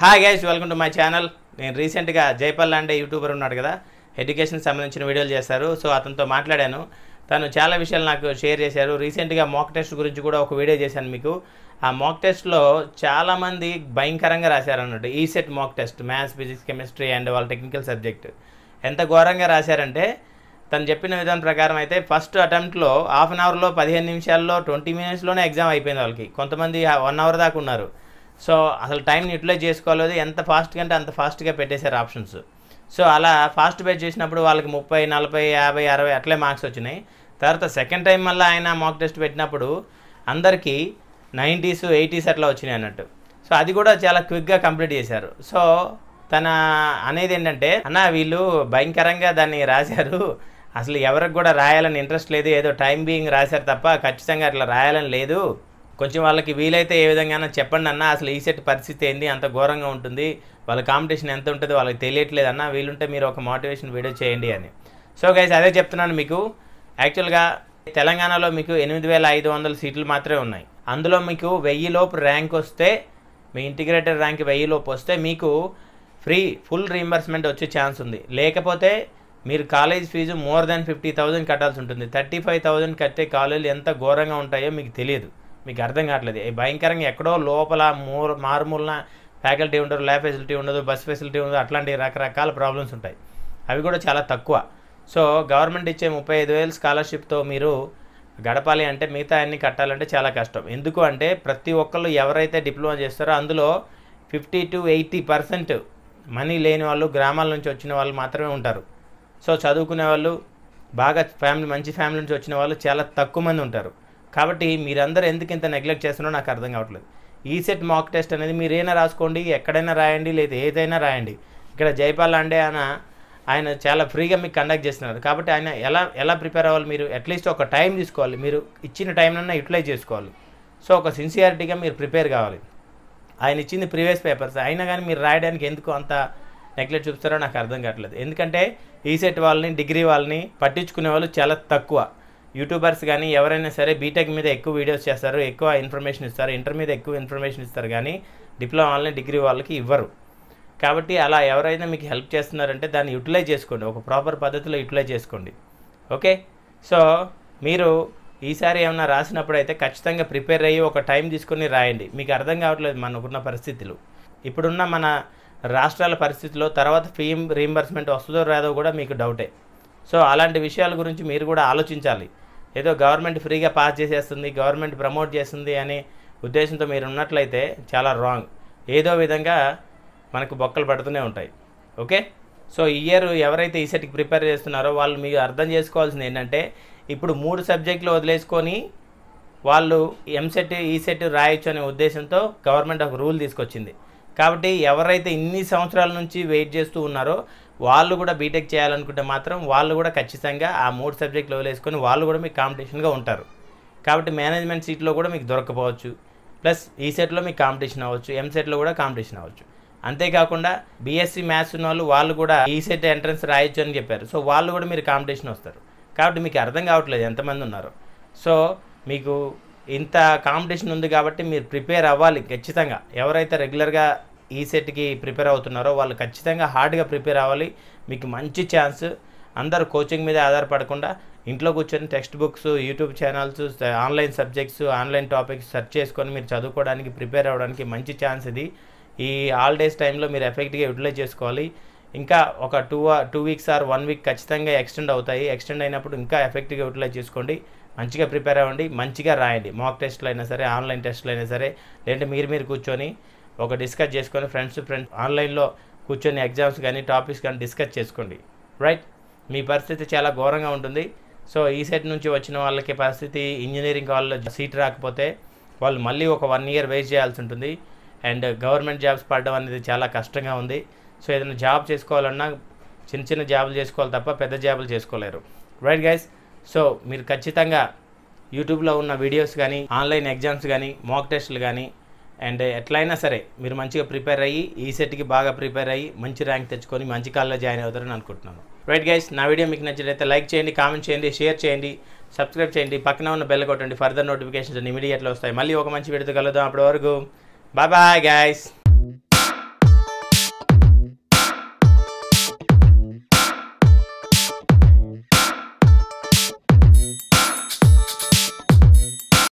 hi guys welcome to my channel నేను రీసెంట్గా Jaipal లాండే YouTuber ఉన్నాడు కదా ఎడ్యుకేషన్ సంబంధించిన వీడియోలు చేస్తారు సో అతనితో మాట్లాడాను తను చాలా విషయాలు నాకు షేర్ చేశారు రీసెంట్గా మాక్ టెస్ట్ గురించి కూడా ఒక వీడియో చేశాను మీకు ఆ మాక్ టెస్ట్లో చాలామంది భయంకరంగా రాశారు అన్నట్టు ఈ set mock test maths physics chemistry and వాళ్ళ టెక్నికల్ సబ్జెక్ట్ ఎంత ఘోరంగా రాశారంటే తను చెప్పిన విధానం ప్రకారం అయితే ఫస్ట్ అటెంప్ట్లో హాఫ్ అన్ అవర్లో పదిహేను నిమిషాల్లో ట్వంటీ మినిట్స్లోనే ఎగ్జామ్ అయిపోయింది వాళ్ళకి కొంతమంది వన్ అవర్ దాకా ఉన్నారు సో అసలు టైంని యూటిలైజ్ చేసుకోలేదు ఎంత ఫాస్ట్గా అంటే అంత ఫాస్ట్గా పెట్టేశారు ఆప్షన్స్ సో అలా ఫాస్ట్ బేస్ చేసినప్పుడు వాళ్ళకి ముప్పై నలభై యాభై అరవై అట్లే మార్క్స్ వచ్చినాయి తర్వాత సెకండ్ టైం మళ్ళీ ఆయన మాక్ టెస్ట్ పెట్టినప్పుడు అందరికీ నైంటీస్ ఎయిటీస్ అట్లా వచ్చినాయి అన్నట్టు సో అది కూడా చాలా క్విక్గా కంప్లీట్ చేశారు సో తన అనేది ఏంటంటే అన్న వీళ్ళు భయంకరంగా దాన్ని రాశారు అసలు ఎవరికి కూడా రాయాలని ఇంట్రెస్ట్ లేదు ఏదో టైం బీయింగ్ రాశారు తప్ప ఖచ్చితంగా అట్లా రాయాలని లేదు కొంచెం వాళ్ళకి వీలైతే ఏ విధంగా చెప్పండి అన్న అసలు ఈ సెట్ పరిస్థితి ఏంది అంత ఘోరంగా ఉంటుంది వాళ్ళ కాంపిటీషన్ ఎంత ఉంటుందో వాళ్ళకి తెలియట్లేదు అన్న వీలుంటే మీరు ఒక మోటివేషన్ వీడియో చేయండి అని సో గైస్ అదే చెప్తున్నాను మీకు యాక్చువల్గా తెలంగాణలో మీకు ఎనిమిది వేల ఐదు వందల సీట్లు మాత్రమే ఉన్నాయి అందులో మీకు వెయ్యి లోపు ర్యాంక్ వస్తే మీ ఇంటిగ్రేటెడ్ ర్యాంక్ వెయ్యి లోపు వస్తే మీకు ఫ్రీ ఫుల్ రీంబర్స్మెంట్ వచ్చే ఛాన్స్ ఉంది లేకపోతే మీరు college fee more than fifty thousand కట్టాల్సి ఉంటుంది థర్టీ ఫైవ్ థౌజండ్ కట్టే కాలేజీలు ఎంత ఘోరంగా ఉంటాయో మీకు తెలియదు మీకు అర్థం కావట్లేదు ఈ భయంకరంగా ఎక్కడో లోపల మూర మారుమూలన ఫ్యాకల్టీ ఉండదు ల్యాబ్ ఫెసిలిటీ ఉండదు బస్ ఫెసిలిటీ ఉండదు అట్లాంటి రకరకాల ప్రాబ్లమ్స్ ఉంటాయి అవి కూడా చాలా తక్కువ సో గవర్నమెంట్ ఇచ్చే ముప్పై ఐదు వేలు స్కాలర్షిప్తో మీరు గడపాలి అంటే మిగతా అన్ని కట్టాలంటే చాలా కష్టం ఎందుకు అంటే ప్రతి ఒక్కళ్ళు ఎవరైతే డిప్లొమా చేస్తారో అందులో fifty to eighty percent money లేని వాళ్ళు గ్రామాల నుంచి వచ్చిన వాళ్ళు మాత్రమే ఉంటారు సో చదువుకునే వాళ్ళు బాగా ఫ్యామిలీ మంచి ఫ్యామిలీ నుంచి వచ్చిన వాళ్ళు చాలా తక్కువ మంది ఉంటారు కాబట్టి మీరందరూ ఎందుకు ఇంత నెగ్లెక్ట్ చేస్తున్నారో నాకు అర్థం కావట్లేదు ఈ సెట్ మాక్ టెస్ట్ అనేది మీరైనా రాసుకోండి ఎక్కడైనా రాయండి లేదా ఏదైనా రాయండి ఇక్కడ జైపాల్ అంటే ఆయన ఆయన చాలా ఫ్రీగా మీకు కండక్ట్ చేస్తున్నారు కాబట్టి ఆయన ఎలా ఎలా ప్రిపేర్ అవ్వాలి మీరు అట్లీస్ట్ ఒక టైం తీసుకోవాలి మీరు ఇచ్చిన టైంనన్నా యూటిలైజ్ చేసుకోవాలి సో ఒక సిన్సియారిటీగా మీరు ప్రిపేర్ కావాలి ఆయన ఇచ్చింది ప్రీవియస్ పేపర్స్ అయినా కానీ మీరు రాయడానికి ఎందుకు అంత నెగ్లెక్ట్ చూపుతారో నాకు అర్థం కావట్లేదు ఎందుకంటే ఈ సెట్ వాళ్ళని డిగ్రీ వాళ్ళని పట్టించుకునే వాళ్ళు చాలా తక్కువ యూట్యూబర్స్ కానీ ఎవరైనా సరే బీటెక్ మీద ఎక్కువ వీడియోస్ చేస్తారు ఎక్కువ ఇన్ఫర్మేషన్ ఇస్తారు ఇంటర్ మీద ఎక్కువ ఇన్ఫర్మేషన్ ఇస్తారు కానీ డిప్లొమా వాళ్ళని డిగ్రీ వాళ్ళకి ఇవ్వరు కాబట్టి అలా ఎవరైనా మీకు హెల్ప్ చేస్తున్నారంటే దాన్ని యూటిలైజ్ చేసుకోండి ఒక ప్రాపర్ పద్ధతిలో యూటిలైజ్ చేసుకోండి ఓకే సో మీరు ఈసారి ఏమైనా రాసినప్పుడు అయితే ఖచ్చితంగా ప్రిపేర్ అయ్యి ఒక టైం తీసుకొని రాయండి మీకు అర్థం కావట్లేదు మనకున్న పరిస్థితులు ఇప్పుడున్న మన రాష్ట్రాల పరిస్థితిలో తర్వాత ఫీ రీంబర్స్మెంట్ వస్తుందో రాదో కూడా మీకు డౌటే సో అలాంటి విషయాల గురించి మీరు కూడా ఆలోచించాలి ఏదో గవర్నమెంట్ ఫ్రీగా పాస్ చేసేస్తుంది గవర్నమెంట్ ప్రమోట్ చేస్తుంది అనే ఉద్దేశంతో మీరు ఉన్నట్లయితే చాలా రాంగ్ ఏదో విధంగా మనకు బొక్కలు పడుతూనే ఉంటాయి ఓకే సో ఈ ఇయర్ ఎవరైతే ఈ సెట్కి ప్రిపేర్ చేస్తున్నారో వాళ్ళు మీకు అర్థం చేసుకోవాల్సింది ఏంటంటే ఇప్పుడు మూడు సబ్జెక్టులు వదిలేసుకొని వాళ్ళు ఎంసెట్ ఈ సెట్ రాయొచ్చు అనే ఉద్దేశంతో గవర్నమెంట్ ఒక రూల్ తీసుకొచ్చింది కాబట్టి ఎవరైతే ఇన్ని సంవత్సరాల నుంచి వెయిట్ చేస్తూ ఉన్నారో వాళ్ళు కూడా బీటెక్ చేయాలనుకుంటే మాత్రం వాళ్ళు కూడా ఖచ్చితంగా ఆ మూడు సబ్జెక్టులు వదిలేసుకొని వాళ్ళు కూడా మీకు కాంపిటీషన్గా ఉంటారు కాబట్టి మేనేజ్మెంట్ సీట్లో కూడా మీకు దొరకపోవచ్చు ప్లస్ ఈ సెట్లో మీకు కాంపిటీషన్ అవ్వచ్చు ఎంసెట్లో కూడా కాంపిటీషన్ అవ్వచ్చు అంతేకాకుండా బీఎస్సీ మ్యాథ్స్ ఉన్న వాళ్ళు వాళ్ళు కూడా ఈ సెట్ ఎంట్రన్స్ రాయొచ్చు అని చెప్పారు సో వాళ్ళు కూడా మీరు కాంపిటీషన్ వస్తారు కాబట్టి మీకు అర్థం కావట్లేదు ఎంతమంది ఉన్నారు సో మీకు ఇంత కాంపిటీషన్ ఉంది కాబట్టి మీరు ప్రిపేర్ అవ్వాలి ఖచ్చితంగా ఎవరైతే రెగ్యులర్గా ఈ సెట్కి ప్రిపేర్ అవుతున్నారో వాళ్ళు ఖచ్చితంగా హార్డ్గా ప్రిపేర్ అవ్వాలి మీకు మంచి ఛాన్స్ అందరు కోచింగ్ మీద ఆధారపడకుండా ఇంట్లో కూర్చొని text books YouTube channels online subjects online topics search చేసుకొని మీరు చదువుకోవడానికి ప్రిపేర్ అవ్వడానికి మంచి ఛాన్స్ ఇది ఈ హాలిడేస్ టైంలో మీరు ఎఫెక్ట్గా యూటిలైజ్ చేసుకోవాలి ఇంకా ఒక two two weeks or one week ఖచ్చితంగా ఎక్స్టెండ్ అవుతాయి ఎక్స్టెండ్ అయినప్పుడు ఇంకా ఎఫెక్ట్గా యూటిలైజ్ చేసుకోండి మంచిగా ప్రిపేర్ అవ్వండి మంచిగా రాయండి మాక్ టెస్ట్లు అయినా సరే ఆన్లైన్ టెస్ట్లు అయినా సరే లేదంటే మీరు మీరు కూర్చొని ఒక డిస్కస్ చేసుకొని ఫ్రెండ్స్ ఫ్రెండ్స్ ఆన్లైన్లో కూర్చొని ఎగ్జామ్స్ కానీ టాపిక్స్ కానీ డిస్కస్ చేసుకోండి రైట్ మీ పరిస్థితి చాలా ఘోరంగా ఉంటుంది సో ఈ సెట్ నుంచి వచ్చిన వాళ్ళకి పరిస్థితి ఇంజనీరింగ్ వాళ్ళు సీట్ రాకపోతే వాళ్ళు మళ్ళీ ఒక వన్ ఇయర్ వెయిట్ చేయాల్సి ఉంటుంది అండ్ గవర్నమెంట్ జాబ్స్ పడడం అనేది చాలా కష్టంగా ఉంది సో ఏదైనా జాబ్ చేసుకోవాలన్నా చిన్న చిన్న జాబులు చేసుకోవాలి తప్ప పెద్ద జాబులు చేసుకోలేరు రైట్ గైస్ సో మీరు ఖచ్చితంగా యూట్యూబ్లో ఉన్న వీడియోస్ కానీ ఆన్లైన్ ఎగ్జామ్స్ కానీ మాక్ టెస్టులు కానీ అండ్ ఎట్లయినా సరే మీరు మంచిగా ప్రిపేర్ అయ్యి ఈ సెట్కి బాగా ప్రిపేర్ అయ్యి మంచి ర్యాంక్ తెచ్చుకొని మంచి కాల్లో జాయిన్ అవుతారని అనుకుంటున్నాను రైట్ గైస్ నా వీడియో మీకు నచ్చినట్లయితే లైక్ చేయండి కామెంట్ చేయండి షేర్ చేయండి సబ్స్క్రైబ్ చేయండి పక్కన ఉన్న బెల్ కొట్టండి ఫర్దర్ నోటిఫికేషన్స్ ఇమీడియట్లో వస్తాయి మళ్ళీ ఒక మంచి వీడియోతో కలుద్దాం అప్పటి వరకు బాయ్ బాయ్ గైస్